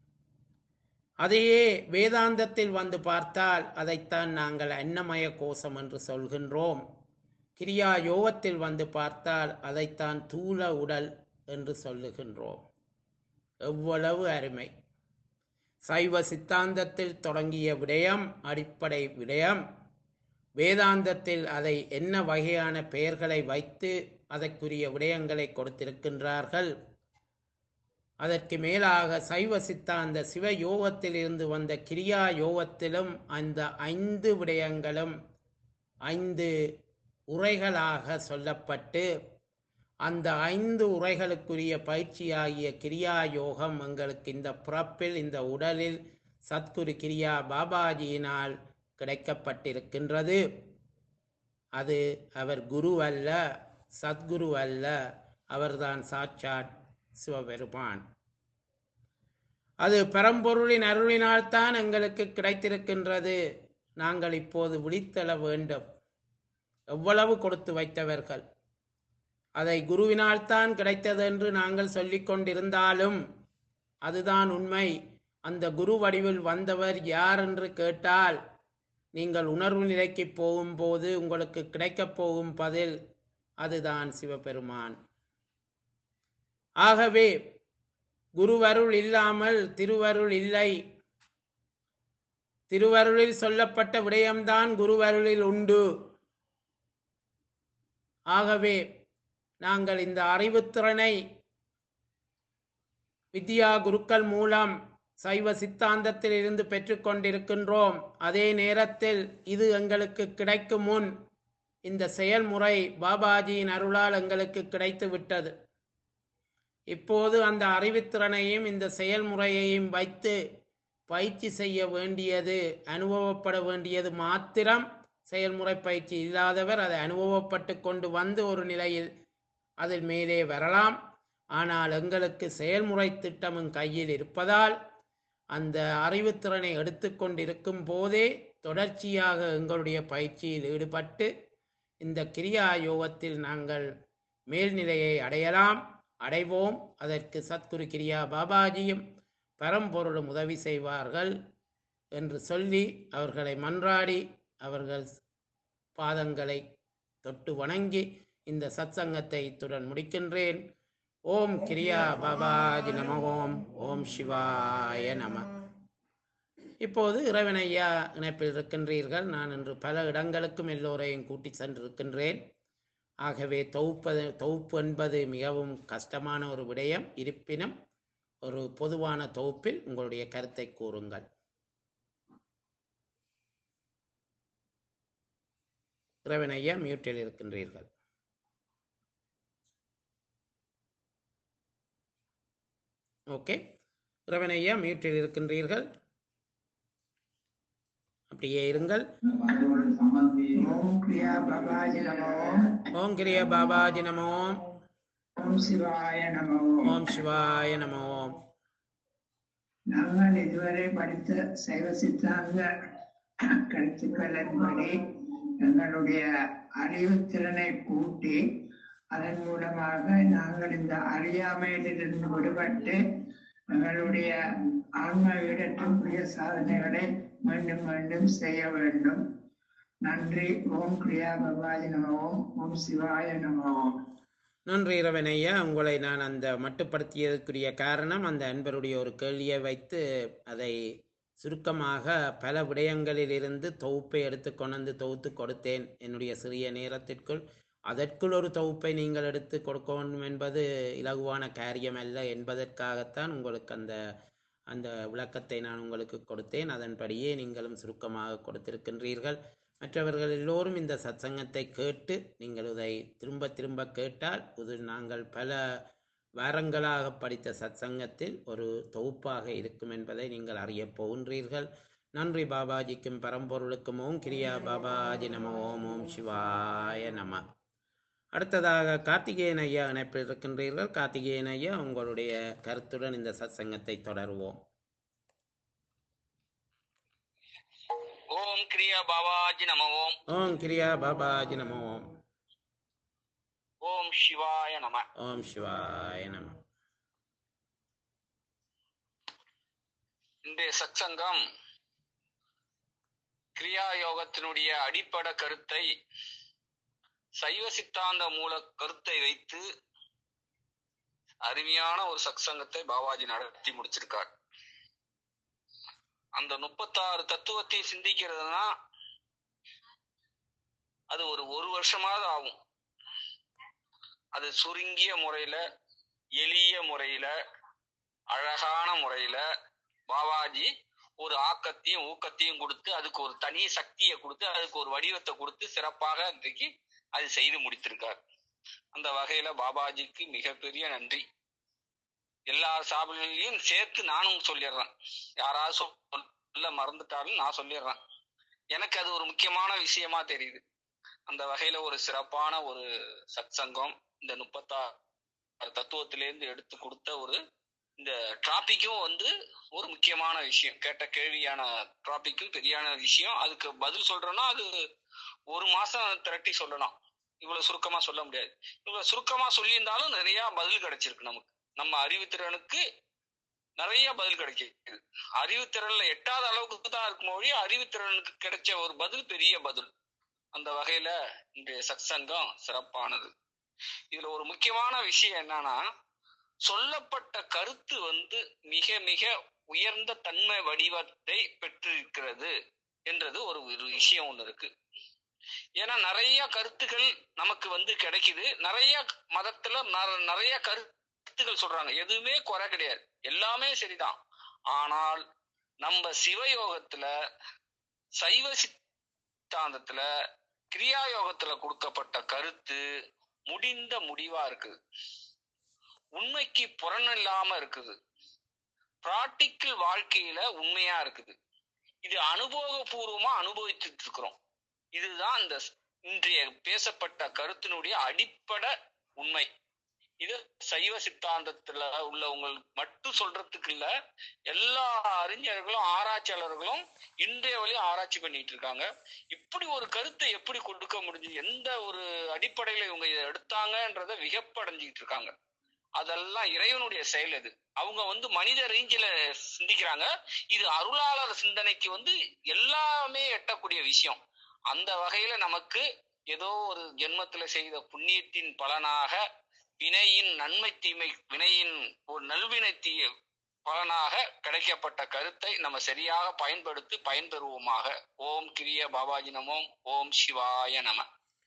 அதையே வேதாந்தத்தில் வந்து பார்த்தால் அதைத்தான் நாங்கள் அன்னமய கோஷம் என்று சொல்கின்றோம் கிரியா யோகத்தில் வந்து பார்த்தால் அதைத்தான் தூள உடல் என்று சொல்லுகின்றோம் எவ்வளவு அருமை சைவ சித்தாந்தத்தில் தொடங்கிய விடயம் அடிப்படை விடயம் வேதாந்தத்தில் அதை என்ன வகையான பெயர்களை வைத்து அதற்குரிய விடயங்களை கொடுத்திருக்கின்றார்கள் அதற்கு மேலாக சைவ சித்தாந்த சிவ யோகத்தில் இருந்து வந்த கிரியா யோகத்திலும் அந்த ஐந்து விடயங்களும் ஐந்து உரைகளாக சொல்லப்பட்டு அந்த ஐந்து உரைகளுக்குரிய பயிற்சியாகிய கிரியா யோகம் எங்களுக்கு இந்த பிறப்பில் இந்த உடலில் சத்குரு கிரியா பாபாஜியினால் கிடைக்கப்பட்டிருக்கின்றது அது அவர் குரு அல்ல சத்குரு அல்ல அவர்தான் சாட்சாத் சிவபெருமான் அது பரம்பொருளின் அருளினால்தான் எங்களுக்கு கிடைத்திருக்கின்றது நாங்கள் இப்போது விழித்தெழ வேண்டும் எவ்வளவு கொடுத்து வைத்தவர்கள் அதை குருவினால்தான் கிடைத்தது என்று நாங்கள் சொல்லிக் கொண்டிருந்தாலும் அதுதான் உண்மை அந்த குரு வடிவில் வந்தவர் யார் என்று கேட்டால் நீங்கள் உணர்வு நிலைக்கு போகும்போது உங்களுக்கு கிடைக்கப் போகும் பதில் அதுதான் சிவபெருமான் ஆகவே குருவருள் இல்லாமல் திருவருள் இல்லை திருவருளில் சொல்லப்பட்ட விடயம்தான் குருவருளில் உண்டு ஆகவே நாங்கள் இந்த அறிவுத்திறனை வித்யா குருக்கள் மூலம் சைவ சித்தாந்தத்தில் இருந்து பெற்றுக்கொண்டிருக்கின்றோம் அதே நேரத்தில் இது எங்களுக்கு கிடைக்கும் முன் இந்த செயல்முறை பாபாஜியின் அருளால் எங்களுக்கு கிடைத்து விட்டது இப்போது அந்த அறிவுத்திறனையும் இந்த செயல்முறையையும் வைத்து பயிற்சி செய்ய வேண்டியது அனுபவப்பட வேண்டியது மாத்திரம் செயல்முறை பயிற்சி இல்லாதவர் அதை அனுபவப்பட்டு கொண்டு வந்து ஒரு நிலையில் அதில் மேலே வரலாம் ஆனால் எங்களுக்கு செயல்முறை திட்டமும் கையில் இருப்பதால் அந்த அறிவுத்திறனை எடுத்துக்கொண்டிருக்கும் போதே தொடர்ச்சியாக எங்களுடைய பயிற்சியில் ஈடுபட்டு இந்த கிரியா யோகத்தில் நாங்கள் மேல்நிலையை அடையலாம் அடைவோம் அதற்கு சத்குரு கிரியா பாபாஜியும் பரம்பொருளும் உதவி செய்வார்கள் என்று சொல்லி அவர்களை மன்றாடி அவர்கள் பாதங்களை தொட்டு வணங்கி இந்த சத்சங்கத்தை இத்துடன் முடிக்கின்றேன் ஓம் கிரியா பாபாஜி நம ஓம் ஓம் சிவாய நம இப்போது இறைவனையா இணைப்பில் இருக்கின்றீர்கள் நான் இன்று பல இடங்களுக்கும் எல்லோரையும் கூட்டி சென்றிருக்கின்றேன் ஆகவே தொகுப்பது தொகுப்பு என்பது மிகவும் கஷ்டமான ஒரு விடயம் இருப்பினும் ஒரு பொதுவான தொகுப்பில் உங்களுடைய கருத்தை கூறுங்கள் இறைவனையா மியூட்டில் இருக்கின்றீர்கள் ஓகே இறைவனையா மியூட்டில் இருக்கின்றீர்கள் அப்படியே இருங்கள் ஓம் கிரியா பாபாஜி நமோ ஓம் கிரிய பாபாஜி நமோ ஓம் சிவாய நமோ ஓம் சிவாய நமோ நாங்கள் இதுவரை படித்த சைவ சித்தாந்த கருத்துக்களின்படி எங்களுடைய அறிவுத்திறனை கூட்டி அதன் மூலமாக நாங்கள் இந்த அறியாமையிலிருந்து விடுபட்டு எங்களுடைய ஆன்ம ஈடற்றுக்குரிய சாதனைகளை மீண்டும் மீண்டும் செய்ய வேண்டும் நன்றி ஓம் கிரியா பகவாஜி நம ஓம் ஓம் சிவாய நம ஓம் நன்றி இரவனையா உங்களை நான் அந்த மட்டுப்படுத்தியதற்குரிய காரணம் அந்த அன்பருடைய ஒரு கேள்வியை வைத்து அதை சுருக்கமாக பல விடயங்களிலிருந்து தொகுப்பை எடுத்து கொண்டு தொகுத்து கொடுத்தேன் என்னுடைய சிறிய நேரத்திற்குள் அதற்குள் ஒரு தொகுப்பை நீங்கள் எடுத்து கொடுக்க வேண்டும் என்பது இலகுவான காரியம் அல்ல என்பதற்காகத்தான் உங்களுக்கு அந்த அந்த விளக்கத்தை நான் உங்களுக்கு கொடுத்தேன் அதன்படியே நீங்களும் சுருக்கமாக கொடுத்திருக்கின்றீர்கள் மற்றவர்கள் எல்லோரும் இந்த சத்சங்கத்தை கேட்டு நீங்கள் இதை திரும்ப திரும்ப கேட்டால் இது நாங்கள் பல வாரங்களாக படித்த சத்சங்கத்தில் ஒரு தொகுப்பாக இருக்கும் என்பதை நீங்கள் அறியப் போகின்றீர்கள் நன்றி பாபாஜிக்கும் பரம்பொருளுக்கும் ஓம் கிரியா பாபாஜி நம ஓம் ஓம் சிவாய நம அடுத்ததாக கார்த்திகேயன் ஐயா இணைப்பில் இருக்கின்றீர்கள் கார்த்திகேயன் ஐயா உங்களுடைய கருத்துடன் இந்த சத்சங்கத்தை தொடருவோம் ஓம் கிரியா பாபாஜி நம ஓம் ஓம் கிரியா பாபாஜி நமோ ஓம் ஓம் சிவாய நம ஓம் சிவாய நம இன்றைய சத்சங்கம் கிரியா யோகத்தினுடைய அடிப்படை கருத்தை சைவ சித்தாந்த மூல கருத்தை வைத்து அருமையான ஒரு சத்சங்கத்தை பாபாஜி நடத்தி முடிச்சிருக்கார் அந்த முப்பத்தாறு தத்துவத்தை சிந்திக்கிறதுனா அது ஒரு ஒரு வருஷமாவது ஆகும் அது சுருங்கிய முறையில எளிய முறையில அழகான முறையில பாபாஜி ஒரு ஆக்கத்தையும் ஊக்கத்தையும் கொடுத்து அதுக்கு ஒரு தனி சக்தியை கொடுத்து அதுக்கு ஒரு வடிவத்தை கொடுத்து சிறப்பாக இன்றைக்கு அது செய்து முடித்திருக்கார் அந்த வகையில பாபாஜிக்கு மிகப்பெரிய நன்றி எல்லா சாபிகளையும் சேர்த்து நானும் சொல்லிடுறேன் யாராவது சொல்ல மறந்துட்டாலும் நான் சொல்லிடுறேன் எனக்கு அது ஒரு முக்கியமான விஷயமா தெரியுது அந்த வகையில ஒரு சிறப்பான ஒரு சத்சங்கம் இந்த முப்பத்தாறு தத்துவத்திலேருந்து எடுத்து கொடுத்த ஒரு இந்த டிராபிக்கும் வந்து ஒரு முக்கியமான விஷயம் கேட்ட கேள்வியான டிராபிக்கும் பெரியான விஷயம் அதுக்கு பதில் சொல்றோம்னா அது ஒரு மாசம் திரட்டி சொல்லலாம் இவ்வளவு சுருக்கமா சொல்ல முடியாது இவ்வளவு சுருக்கமா சொல்லியிருந்தாலும் நிறைய பதில் கிடைச்சிருக்கு நமக்கு நம்ம அறிவுத்திறனுக்கு நிறைய பதில் கிடைக்குது அறிவுத்திறன்ல எட்டாத அளவுக்கு தான் இருக்கும் மொழி அறிவுத்திறனுக்கு கிடைச்ச ஒரு பதில் பெரிய பதில் அந்த வகையில இன்றைய சத்சங்கம் சிறப்பானது இதுல ஒரு முக்கியமான விஷயம் என்னன்னா சொல்லப்பட்ட கருத்து வந்து மிக மிக உயர்ந்த தன்மை வடிவத்தை பெற்றிருக்கிறது என்றது ஒரு ஒரு விஷயம் ஒண்ணு இருக்கு ஏன்னா நிறைய கருத்துகள் நமக்கு வந்து கிடைக்குது நிறைய மதத்துல நற- நிறைய கருத்துகள் சொல்றாங்க எதுவுமே குறை கிடையாது எல்லாமே சரிதான் ஆனால் நம்ம சிவயோகத்துல சைவ சித்தாந்தத்துல கிரியா யோகத்துல கொடுக்கப்பட்ட கருத்து முடிந்த முடிவா இருக்குது உண்மைக்கு புறநில்லாம இருக்குது பிராக்டிக்கல் வாழ்க்கையில உண்மையா இருக்குது இது அனுபவபூர்வமா அனுபவிச்சுட்டு இருக்கிறோம் இதுதான் இந்த ஸ்- இன்றைய பேசப்பட்ட கருத்தினுடைய அடிப்படை உண்மை இது சைவ சித்தாந்தத்துல உள்ளவங்க மட்டும் சொல்றதுக்கு இல்ல எல்லா அறிஞர்களும் ஆராய்ச்சியாளர்களும் இன்றைய வழியும் ஆராய்ச்சி பண்ணிட்டு இருக்காங்க இப்படி ஒரு கருத்தை எப்படி கொடுக்க முடிஞ்சு எந்த ஒரு அடிப்படையில இவங்க இதை எடுத்தாங்கன்றத வியப்படைஞ்சுக்கிட்டு இருக்காங்க அதெல்லாம் இறைவனுடைய செயல் அது அவங்க வந்து மனித ரீஞ்சில சிந்திக்கிறாங்க இது அருளாளர் சிந்தனைக்கு வந்து எல்லாமே எட்டக்கூடிய விஷயம் அந்த வகையில நமக்கு ஏதோ ஒரு ஜென்மத்துல செய்த புண்ணியத்தின் பலனாக வினையின் நன்மை தீமை வினையின் ஒரு நல்வினை தீ பலனாக கிடைக்கப்பட்ட கருத்தை நம்ம சரியாக பயன்படுத்தி பயன்பெறுவோமாக ஓம் கிரிய பாபாஜி நமோம் ஓம் சிவாய நம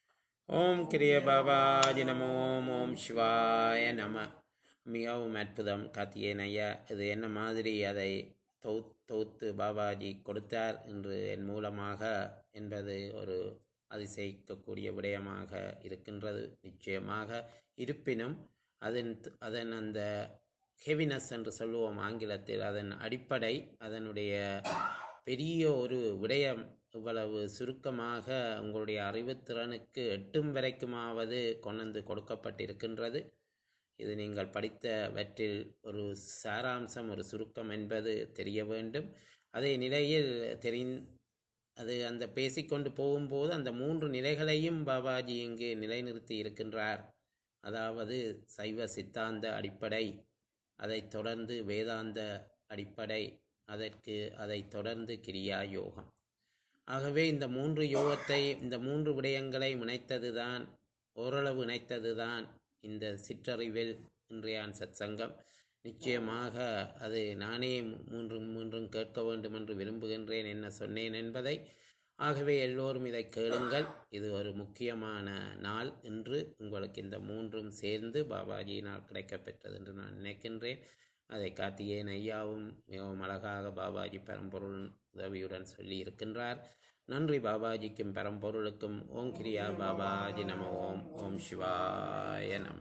ஓம் கிரிய பாபாஜி நமோ ஓம் ஓம் சிவாய நம மிகவும் அற்புதம் கார்த்திகேயன் ஐயா இது என்ன மாதிரி அதை தொகு தொகுத்து பாபாஜி கொடுத்தார் என்று என் மூலமாக என்பது ஒரு அதிசயிக்கக்கூடிய விடயமாக இருக்கின்றது நிச்சயமாக இருப்பினும் அதன் அதன் அந்த ஹெவினஸ் என்று சொல்லுவோம் ஆங்கிலத்தில் அதன் அடிப்படை அதனுடைய பெரிய ஒரு விடயம் இவ்வளவு சுருக்கமாக உங்களுடைய அறிவுத்திறனுக்கு எட்டும் வரைக்குமாவது கொண்டு கொடுக்கப்பட்டிருக்கின்றது இது நீங்கள் படித்தவற்றில் ஒரு சாராம்சம் ஒரு சுருக்கம் என்பது தெரிய வேண்டும் அதே நிலையில் தெரிந் அது அந்த பேசிக்கொண்டு போகும்போது அந்த மூன்று நிலைகளையும் பாபாஜி இங்கு நிலைநிறுத்தி இருக்கின்றார் அதாவது சைவ சித்தாந்த அடிப்படை அதைத் தொடர்ந்து வேதாந்த அடிப்படை அதற்கு அதைத் தொடர்ந்து கிரியா யோகம் ஆகவே இந்த மூன்று யோகத்தை இந்த மூன்று விடயங்களை இணைத்ததுதான் ஓரளவு இணைத்ததுதான் இந்த சிற்றறிவில் இன்றையான் சத்சங்கம் நிச்சயமாக அது நானே மூன்றும் மூன்றும் கேட்க வேண்டும் என்று விரும்புகின்றேன் என்ன சொன்னேன் என்பதை ஆகவே எல்லோரும் இதை கேளுங்கள் இது ஒரு முக்கியமான நாள் என்று உங்களுக்கு இந்த மூன்றும் சேர்ந்து பாபாஜியினால் கிடைக்கப்பெற்றது என்று நான் நினைக்கின்றேன் அதை கார்த்திகேயன் ஐயாவும் மிகவும் அழகாக பாபாஜி பரம்பொருள் உதவியுடன் சொல்லி இருக்கின்றார் நன்றி பாபாஜிக்கும் பரம்பொருளுக்கும் ஓம் கிரியா பாபாஜி நம ஓம் ஓம் சிவாய நம